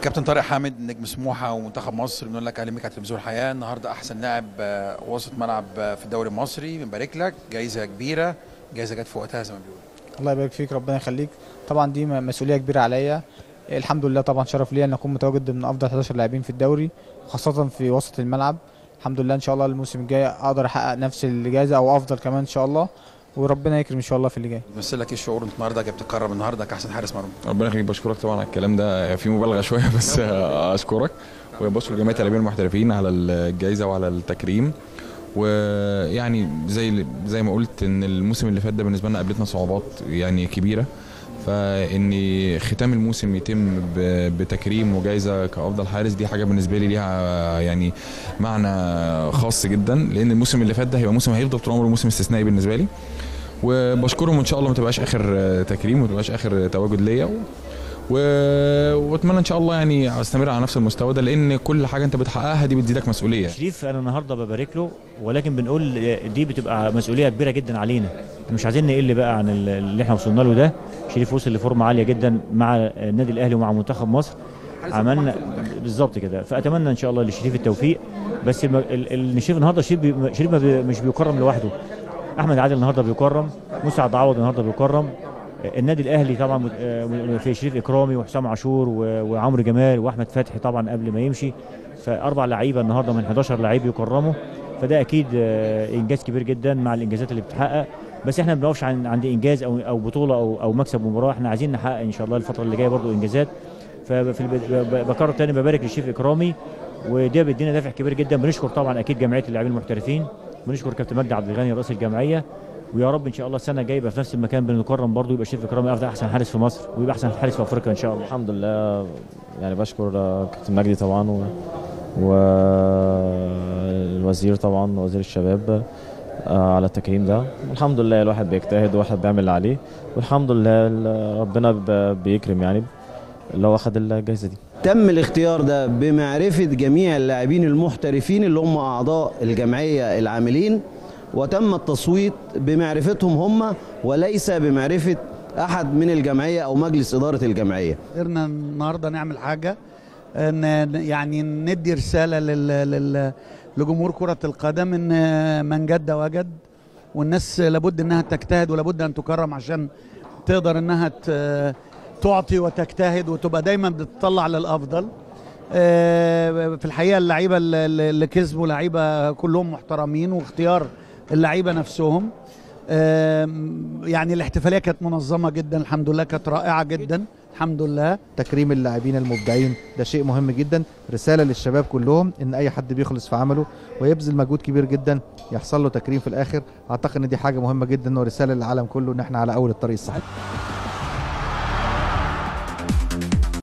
كابتن طارق حامد نجم سموحه ومنتخب مصر بنقول لك اهلا بيك على تلفزيون الحياه النهارده احسن لاعب آه، وسط ملعب آه، في الدوري المصري بنبارك لك جايزه كبيره جايزه جت في وقتها زي ما بيقولوا الله يبارك فيك ربنا يخليك طبعا دي م- مسؤوليه كبيره عليا الحمد لله طبعا شرف ليا ان اكون متواجد من افضل 11 لاعبين في الدوري خاصه في وسط الملعب الحمد لله ان شاء الله الموسم الجاي اقدر احقق نفس الجائزه او افضل كمان ان شاء الله وربنا يكرم ان شاء الله في اللي جاي بيمثل لك ايه الشعور انت النهارده جاي بتتكرم النهارده كاحسن حارس مرمى ربنا يخليك بشكرك طبعا على الكلام ده في مبالغه شويه بس اشكرك وبشكر جميع اللاعبين المحترفين على الجائزه وعلى التكريم ويعني زي زي ما قلت ان الموسم اللي فات ده بالنسبه لنا قابلتنا صعوبات يعني كبيره فان ختام الموسم يتم ب- بتكريم وجائزه كافضل حارس دي حاجه بالنسبه لي ليها يعني معنى خاص جدا لان الموسم اللي فات ده هيبقى موسم هيفضل طول عمره موسم استثنائي بالنسبه لي وبشكرهم ان شاء الله ما تبقاش اخر تكريم وما تبقاش اخر تواجد ليا و... واتمنى ان شاء الله يعني استمر على نفس المستوى ده لان كل حاجه انت بتحققها دي بتزيدك مسؤوليه شريف انا النهارده ببارك له ولكن بنقول دي بتبقى مسؤوليه كبيره جدا علينا مش عايزين نقل بقى عن اللي احنا وصلنا له ده شريف وصل لفورمه عاليه جدا مع النادي الاهلي ومع منتخب مصر عملنا بالظبط كده فاتمنى ان شاء الله لشريف التوفيق بس الم- ال- ال- شريف النهارده شريف بي- شريف ما بي- مش بيكرم لوحده احمد عادل النهارده بيكرم مسعد عوض النهارده بيكرم النادي الاهلي طبعا مت- آه، في شريف اكرامي وحسام عاشور و- وعمرو جمال واحمد فتحي طبعا قبل ما يمشي فاربع لعيبه النهارده من 11 لعيب يكرموا فده اكيد آه، انجاز كبير جدا مع الانجازات اللي بتتحقق بس احنا ما بنقفش عن- عند انجاز او او بطوله او او مكسب مباراه احنا عايزين نحقق ان شاء الله الفتره اللي جايه برضو انجازات ففي الب- ب- بكرر تاني ببارك للشيف اكرامي وده بيدينا دافع كبير جدا بنشكر طبعا اكيد جمعيه اللاعبين المحترفين بنشكر كابتن مجدي عبد الغني رئيس الجمعيه ويا رب ان شاء الله السنه الجايه يبقى في نفس المكان بنكرم برضو يبقى الشيف اكرامي افضل احسن حارس في مصر ويبقى احسن حارس في افريقيا ان شاء الله الحمد لله يعني بشكر آه، كابتن مجدي طبعا و والوزير طبعا وزير الشباب آه، على التكريم ده الحمد لله الواحد بيجتهد والواحد بيعمل اللي عليه والحمد لله ال- ربنا ب- بيكرم يعني اللي هو اخد الجائزه دي تم الاختيار ده بمعرفة جميع اللاعبين المحترفين اللي هم أعضاء الجمعية العاملين وتم التصويت بمعرفتهم هم وليس بمعرفة أحد من الجمعية أو مجلس إدارة الجمعية قدرنا النهارده نعمل حاجه ان يعني ندي رساله لل... لل... لجمهور كره القدم ان من جد وجد والناس لابد انها تجتهد ولابد ان تكرم عشان تقدر انها ت... تعطي وتجتهد وتبقى دايما بتطلع للافضل آه، في الحقيقه اللعيبه اللي اللي كسبوا لعيبه كلهم محترمين واختيار اللعيبه نفسهم آم، يعني الاحتفاليه كانت منظمه جدا الحمد لله كانت رائعه جدا الحمد لله تكريم اللاعبين المبدعين ده شيء مهم جدا رساله للشباب كلهم ان اي حد بيخلص في عمله ويبذل مجهود كبير جدا يحصل له تكريم في الاخر اعتقد ان دي حاجه مهمه جدا ورساله للعالم كله ان احنا على اول الطريق الصحيح